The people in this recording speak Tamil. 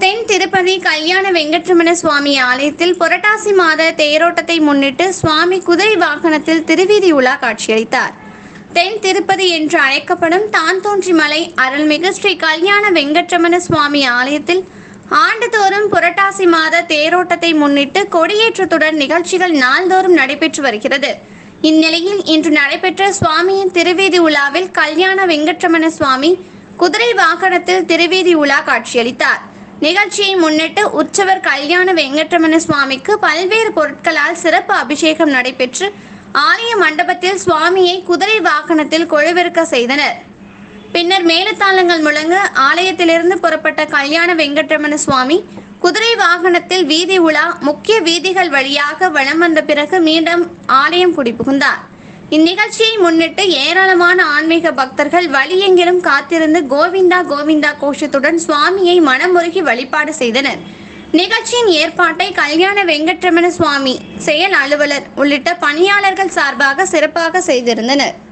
தென் திருப்பதி கல்யாண வெங்கட்ரமண சுவாமி ஆலயத்தில் புரட்டாசி மாத தேரோட்டத்தை முன்னிட்டு சுவாமி குதிரை வாகனத்தில் திருவீதி உலா காட்சியளித்தார் தென் திருப்பதி என்று அழைக்கப்படும் தான்தோன்றி மலை அருள்மிகு ஸ்ரீ கல்யாண வெங்கட்ரமண சுவாமி ஆலயத்தில் ஆண்டுதோறும் புரட்டாசி மாத தேரோட்டத்தை முன்னிட்டு கொடியேற்றத்துடன் நிகழ்ச்சிகள் நாள்தோறும் நடைபெற்று வருகிறது இந்நிலையில் இன்று நடைபெற்ற சுவாமியின் திருவீதி உலாவில் கல்யாண வெங்கட்ரமண சுவாமி குதிரை வாகனத்தில் திருவீதி உலா காட்சியளித்தார் நிகழ்ச்சியை முன்னிட்டு உற்சவர் கல்யாண வெங்கட்ரமண சுவாமிக்கு பல்வேறு பொருட்களால் சிறப்பு அபிஷேகம் நடைபெற்று ஆலய மண்டபத்தில் சுவாமியை குதிரை வாகனத்தில் கொழுவிருக்க செய்தனர் பின்னர் மேலத்தாளங்கள் முழங்க ஆலயத்திலிருந்து புறப்பட்ட கல்யாண வெங்கட்ரமண சுவாமி குதிரை வாகனத்தில் வீதி உலா முக்கிய வீதிகள் வழியாக வலம் வந்த பிறகு மீண்டும் ஆலயம் குடிபுகுந்தார் இந்நிகழ்ச்சியை முன்னிட்டு ஏராளமான ஆன்மீக பக்தர்கள் வழியெங்கிலும் காத்திருந்து கோவிந்தா கோவிந்தா கோஷத்துடன் சுவாமியை மனமுருகி வழிபாடு செய்தனர் நிகழ்ச்சியின் ஏற்பாட்டை கல்யாண வெங்கட்ரமண சுவாமி செயல் அலுவலர் உள்ளிட்ட பணியாளர்கள் சார்பாக சிறப்பாக செய்திருந்தனர்